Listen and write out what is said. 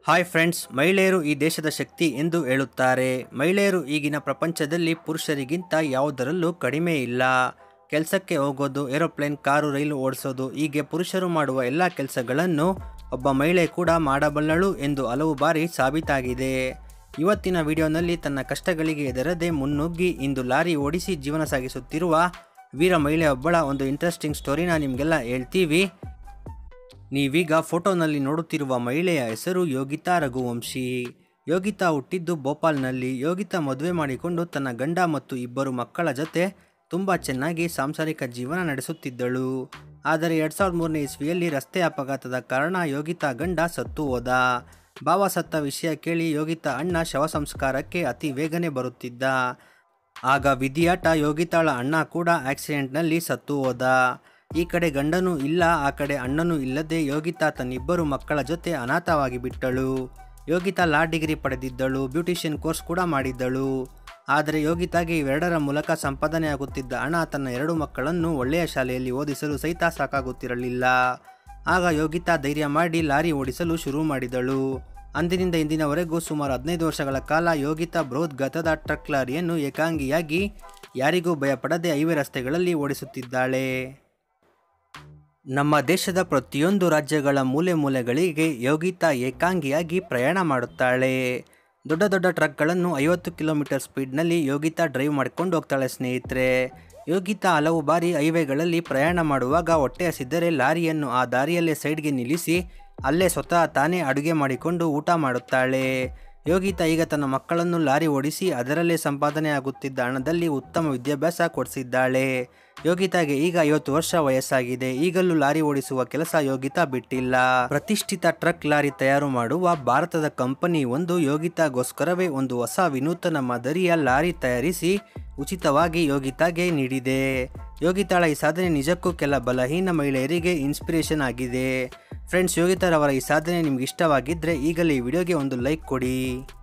hi friends ಮಹಿಳೆಯರು ಈ ದೇಶದ ಶಕ್ತಿ ಎಂದು ಹೇಳುತ್ತಾರೆ ಮಹಿಳೆಯರು ಈಗಿನ ಪ್ರಪಂಚದಲ್ಲಿ ಪುರುಷರಿಗಿಂತ ಯಾವುದರಲ್ಲೂ ಕಡಿಮೆ ಇಲ್ಲ ಕೆಲಸಕ್ಕೆ ಹೋಗೋದು ಏರೋಪ್ಲೇನ್ ಕಾರು ರೈಲು ಓಡಿಸೋದು ಹೀಗೆ ಪುರುಷರು ಮಾಡುವ ಎಲ್ಲ ಕೆಲಸಗಳನ್ನು ಒಬ್ಬ ಮಹಿಳೆ ಕೂಡ ಮಾಡಬಲ್ಲಳು ಎಂದು ಹಲವು ಬಾರಿ ಸಾಬೀತಾಗಿದೆ ಇವತ್ತಿನ ವಿಡಿಯೋನಲ್ಲಿ ತನ್ನ ಕಷ್ಟಗಳಿಗೆ ಎದರದೆ ಮುನ್ನುಗ್ಗಿ ಇಂದು ಲಾರಿ ಓಡಿಸಿ ಜೀವನ ಸಾಗಿಸುತ್ತಿರುವ ವೀರ ಮಹಿಳೆಯೊಬ್ಬಳ ಒಂದು ಇಂಟ್ರೆಸ್ಟಿಂಗ್ ಸ್ಟೋರಿನ ನಿಮಗೆಲ್ಲ ಹೇಳ್ತೀವಿ ನೀವೀಗ ಫೋಟೋನಲ್ಲಿ ನೋಡುತ್ತಿರುವ ಮಹಿಳೆಯ ಹೆಸರು ಯೋಗಿತಾ ರಘುವಂಶಿ ಯೋಗಿತಾ ಹುಟ್ಟಿದ್ದು ಭೋಪಾಲ್ನಲ್ಲಿ ಯೋಗಿತಾ ಮದುವೆ ಮಾಡಿಕೊಂಡು ತನ್ನ ಗಂಡ ಮತ್ತು ಇಬ್ಬರು ಮಕ್ಕಳ ಜೊತೆ ತುಂಬ ಚೆನ್ನಾಗಿ ಸಾಂಸಾರಿಕ ಜೀವನ ನಡೆಸುತ್ತಿದ್ದಳು ಆದರೆ ಎರಡು ಸಾವಿರದ ಮೂರನೇ ಇಸ್ವಿಯಲ್ಲಿ ರಸ್ತೆ ಅಪಘಾತದ ಕಾರಣ ಯೋಗಿತಾ ಗಂಡ ಸತ್ತು ಹೋದ ಭಾವ ಸತ್ತ ವಿಷಯ ಕೇಳಿ ಯೋಗಿತಾ ಅಣ್ಣ ಶವ ಸಂಸ್ಕಾರಕ್ಕೆ ಅತಿ ಬೇಗನೆ ಬರುತ್ತಿದ್ದ ಆಗ ವಿಧಿಯಾಟ ಯೋಗಿತಾಳ ಅಣ್ಣ ಕೂಡ ಆಕ್ಸಿಡೆಂಟ್ನಲ್ಲಿ ಸತ್ತು ಹೋದ ಈ ಕಡೆ ಗಂಡನೂ ಇಲ್ಲ ಆ ಕಡೆ ಅಣ್ಣನೂ ಇಲ್ಲದೆ ಯೋಗಿತಾ ತನ್ನಿಬ್ಬರು ಮಕ್ಕಳ ಜೊತೆ ಅನಾಥವಾಗಿ ಬಿಟ್ಟಳು ಯೋಗಿತಾ ಲಾ ಡಿಗ್ರಿ ಪಡೆದಿದ್ದಳು ಬ್ಯೂಟಿಷಿಯನ್ ಕೋರ್ಸ್ ಕೂಡ ಮಾಡಿದ್ದಳು ಆದರೆ ಯೋಗಿತಾಗೆ ಇವೆರಡರ ಮೂಲಕ ಸಂಪಾದನೆ ಆಗುತ್ತಿದ್ದ ಹಣ ತನ್ನ ಎರಡು ಮಕ್ಕಳನ್ನು ಒಳ್ಳೆಯ ಶಾಲೆಯಲ್ಲಿ ಓದಿಸಲು ಸಹಿತ ಸಾಕಾಗುತ್ತಿರಲಿಲ್ಲ ಆಗ ಯೋಗಿತಾ ಧೈರ್ಯ ಮಾಡಿ ಲಾರಿ ಓಡಿಸಲು ಶುರು ಮಾಡಿದಳು ಅಂದಿನಿಂದ ಇಂದಿನವರೆಗೂ ಸುಮಾರು ಹದಿನೈದು ವರ್ಷಗಳ ಕಾಲ ಯೋಗಿತಾ ಬೃಹತ್ ಗತದ ಟ್ರಕ್ ಲಾರಿಯನ್ನು ಏಕಾಂಗಿಯಾಗಿ ಯಾರಿಗೂ ಭಯಪಡದೆ ಹೈವೇ ರಸ್ತೆಗಳಲ್ಲಿ ಓಡಿಸುತ್ತಿದ್ದಾಳೆ ನಮ್ಮ ದೇಶದ ಪ್ರತಿಯೊಂದು ರಾಜ್ಯಗಳ ಮೂಲೆ ಮೂಲೆಗಳಿಗೆ ಯೋಗಿತಾ ಏಕಾಂಗಿಯಾಗಿ ಪ್ರಯಾಣ ಮಾಡುತ್ತಾಳೆ ದೊಡ್ಡ ದೊಡ್ಡ ಟ್ರಕ್ಗಳನ್ನು ಐವತ್ತು ಕಿಲೋಮೀಟರ್ ಸ್ಪೀಡ್ನಲ್ಲಿ ಯೋಗಿತಾ ಡ್ರೈವ್ ಮಾಡಿಕೊಂಡು ಹೋಗ್ತಾಳೆ ಸ್ನೇಹಿತರೆ ಯೋಗಿತಾ ಹಲವು ಬಾರಿ ಹೈವೇಗಳಲ್ಲಿ ಪ್ರಯಾಣ ಮಾಡುವಾಗ ಹೊಟ್ಟೆ ಹಸಿದ್ದರೆ ಲಾರಿಯನ್ನು ಆ ದಾರಿಯಲ್ಲೇ ಸೈಡ್ಗೆ ನಿಲ್ಲಿಸಿ ಅಲ್ಲೇ ಸ್ವತಃ ತಾನೇ ಅಡುಗೆ ಮಾಡಿಕೊಂಡು ಊಟ ಮಾಡುತ್ತಾಳೆ ಯೋಗಿತಾ ಈಗ ತನ್ನ ಮಕ್ಕಳನ್ನು ಲಾರಿ ಓಡಿಸಿ ಅದರಲ್ಲೇ ಸಂಪಾದನೆ ಆಗುತ್ತಿದ್ದ ಹಣದಲ್ಲಿ ಉತ್ತಮ ವಿದ್ಯಾಭ್ಯಾಸ ಕೊಡಿಸಿದ್ದಾಳೆ ಯೋಗಿತಾಗೆ ಈಗ ಐವತ್ತು ವರ್ಷ ವಯಸ್ಸಾಗಿದೆ ಈಗಲೂ ಲಾರಿ ಓಡಿಸುವ ಕೆಲಸ ಯೋಗಿತಾ ಬಿಟ್ಟಿಲ್ಲ ಪ್ರತಿಷ್ಠಿತ ಟ್ರಕ್ ಲಾರಿ ತಯಾರು ಮಾಡುವ ಭಾರತದ ಕಂಪನಿ ಒಂದು ಯೋಗಿತಾಗೋಸ್ಕರವೇ ಒಂದು ಹೊಸ ವಿನೂತನ ಮಾದರಿಯ ಲಾರಿ ತಯಾರಿಸಿ ಉಚಿತವಾಗಿ ಯೋಗಿತಾಗೆ ನೀಡಿದೆ ಯೋಗಿತಾಳ ಈ ಸಾಧನೆ ನಿಜಕ್ಕೂ ಕೆಲ ಬಲಹೀನ ಮಹಿಳೆಯರಿಗೆ ಇನ್ಸ್ಪಿರೇಷನ್ ಆಗಿದೆ ಫ್ರೆಂಡ್ಸ್ ಯೋಗಿತಾರವರ ಈ ಸಾಧನೆ ನಿಮ್ಗೆ ಇಷ್ಟವಾಗಿದ್ದರೆ ಈಗಲೇ ಈ ವಿಡಿಯೋಗೆ ಒಂದು ಲೈಕ್ ಕೊಡಿ